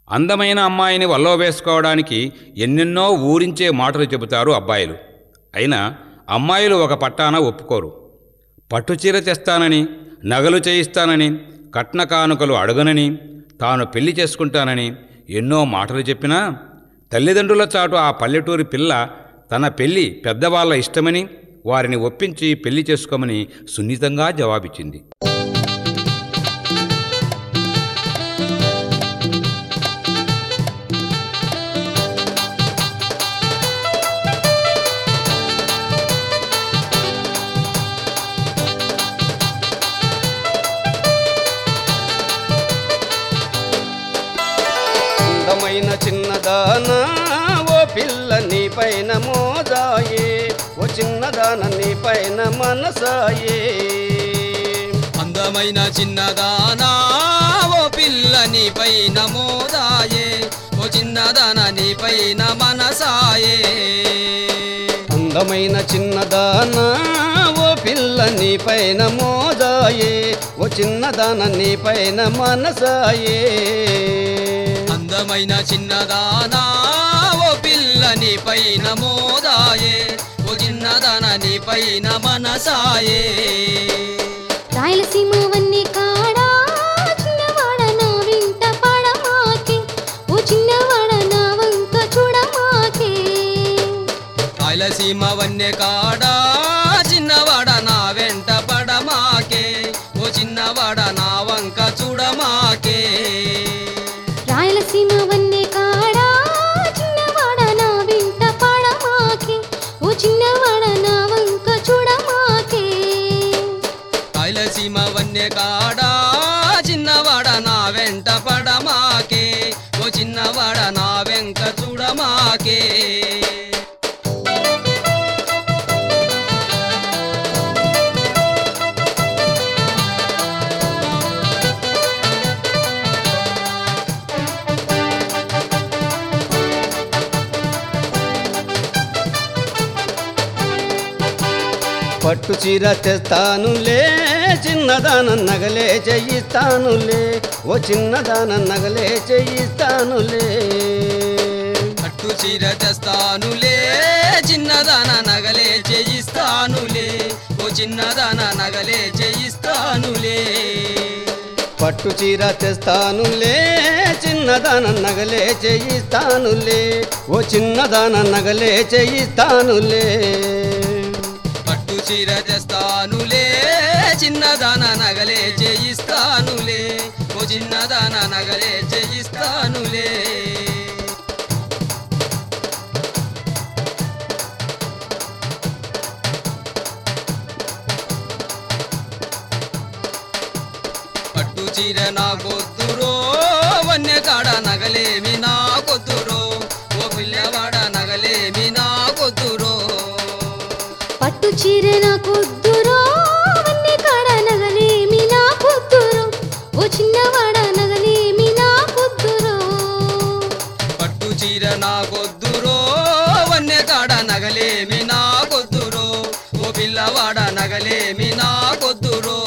అందమైన అమ్మాయిని వల్లో వేసుకోవడానికి ఎన్నెన్నో ఊరించే మాటలు చెబుతారు అబ్బాయిలు అయినా అమ్మాయిలు ఒక పట్టాన ఒప్పుకోరు పట్టుచీర తెస్తానని నగలు చేయిస్తానని కట్న కానుకలు అడగనని తాను పెళ్లి చేసుకుంటానని ఎన్నో మాటలు చెప్పినా తల్లిదండ్రుల చాటు ఆ పల్లెటూరి పిల్ల తన పెళ్లి పెద్దవాళ్ళ ఇష్టమని వారిని ఒప్పించి పెళ్లి చేసుకోమని సున్నితంగా జవాబిచ్చింది అందమైన చిన్నదానా ఓ పిల్ల నీ పైన మోదాయే ఓ చిన్నదాన నీ పైన మనసాయే అందమైన చిన్నదానా ఓ పిల్ల నీ పైన మోదాయే ఓ చిన్నదాన నీ పైన మనసాయే అందమైన చిన్నదానా ఓ పిల్ల నీ పైన మోదాయే ఓ చిన్నదాన నీ పైన మనసాయే అందమైన చిన్నదానా ఓ పిల్ల నీ పైన మోదాయే ఓ చిన్నదాన నీ పైన మనసాయే రాయలసీమ వన్నీ కాడా చిన్నవాడ నా వింట పడమాకే ఓ చిన్నవాడ నా వంక చూడమాకే రాయలసీమ వన్య కాడా చిన్నవాడ నా వెంట పడమాకే ఓ చిన్నవాడ నా వంక చూడమాకే రాయలసీమ వన్నీ కాడా చిన్నవాడ నా వింట పడమాకే ఓ చిన్నవాడ నా వంక చూడమాకే రాయలసీమ వన్య కాడా చిన్నవాడ నా వెంట పడమాకే ఓ చిన్నవాడ నా వెంక చూడమాకే పట్టు చీర తెస్తానులే చిన్నదాన నగలే చేయిస్తానులే ఓ చిన్నదాన నగలే చేయిస్తానులే పట్టు చీర తెస్తానులే చిన్నదాన నగలే చేయిస్తానులే ఓ చిన్నదాన నగలే చేయిస్తానులే పట్టు చీర తెస్తానులే చిన్నదాన నగలే చేయిస్తానులే ఓ చిన్నదాన నగలే చేయిస్తానులే పట్టు చీర తెస్తానులే చిన్నదాన నగలే చేయిస్తానులే ఓ చిన్నదాన నగలే చేయిస్తానులే పట్టు చీర నా కొద్దురో వన్య కాడ నగలేమి నా కొద్దురో ఓ పిల్లవాడ నగలేమి నా కొద్దురో పట్టు చీర నా కొద్దురో వన్నీ కాడ నగలేమి నా కొద్దురో ఓ చిన్నవాడ నగలేమి నా కొద్దురో పట్టు చీర నా కొద్దురో వన్య కాడ నగలేమి నా కొద్దురో ఓ పిల్లవాడ నగలేమి నా కొద్దురో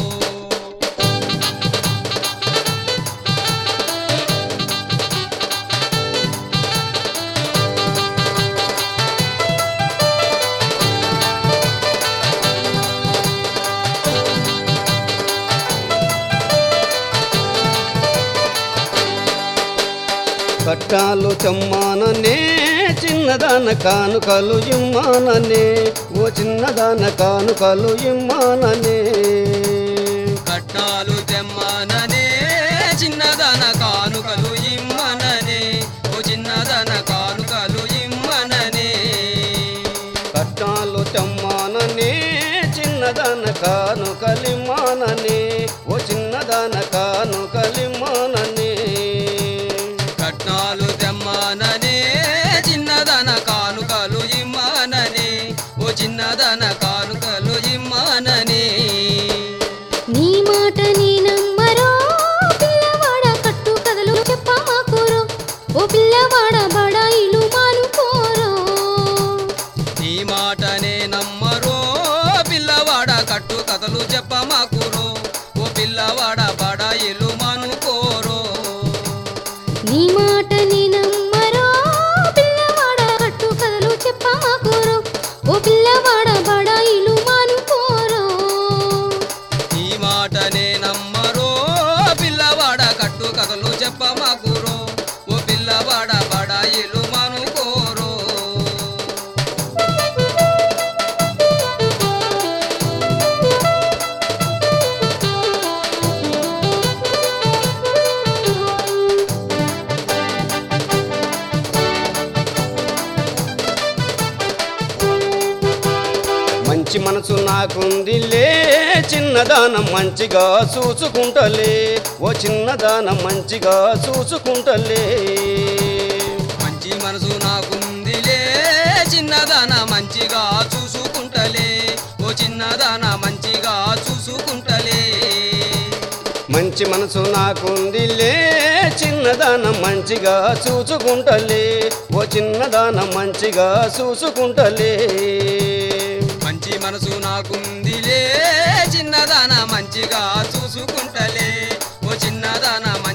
కట్టాలు తెమ్మాననే చిన్నదాన కానుకలు ఇమ్మాననే ఓ చిన్నదాన కానుకలు ఇమ్మాననే కట్నాలు తెమ్మననే చిన్నదన కానుకలు ఇమ్మననే ఓ చిన్నదన కానుకలు ఇమ్మననే కట్టాలు తెమ్మాననే చిన్నదాన కానుకలిమ్మాననే ఓ చిన్నదాన కానుకలిమ్మాననే కట్నాలు తెమ్మననే చిన్నదన కానుకలు ఇమ్మననే ఓ చిన్నదన కానుకలు ఇమ్మననే నీ మాట నీ నమ్మరో పిల్లవాడ కట్టు కథలు చెప్పమాకురో ఓ పిల్లవాడ బడాయిలు మానుకోరో నీ మాటనే నమ్మరో పిల్లవాడ కట్టు కథలు చెప్పమాకురో ఓ పిల్లవాడ బడాయిలు మనుకోరో నీ మాటని నమ్మరో పిల్లవాడ కట్టు కథలు చెప్పమాకురో ఓ పిల్లవాడ బడాయిలు మానుకోరో ఈ మాటనే నమ్మరో పిల్లవాడ కట్టు కథలు చెప్పమాకురో ఓ పిల్లవాడ బడాయిలు మనుకోరో మంచి మనసు నాకుందిలే చిన్నదానం మంచిగా చూసుకుంటలే ఓ చిన్నదానం మంచిగా చూసుకుంటలే మంచి మనసు నాకుందిలే చిన్నదాన మంచిగా చూసుకుంటలే ఓ చిన్నదాన మంచిగా చూసుకుంటలే మంచి మనసు నాకుందిలే చిన్నదానం మంచిగా చూసుకుంటలే ఓ చిన్నదానం మంచిగా చూసుకుంటలే మంచి మనసు నాకుందిలే చిన్నదాన మంచిగా చూసుకుంటలే ఓ చిన్నదాన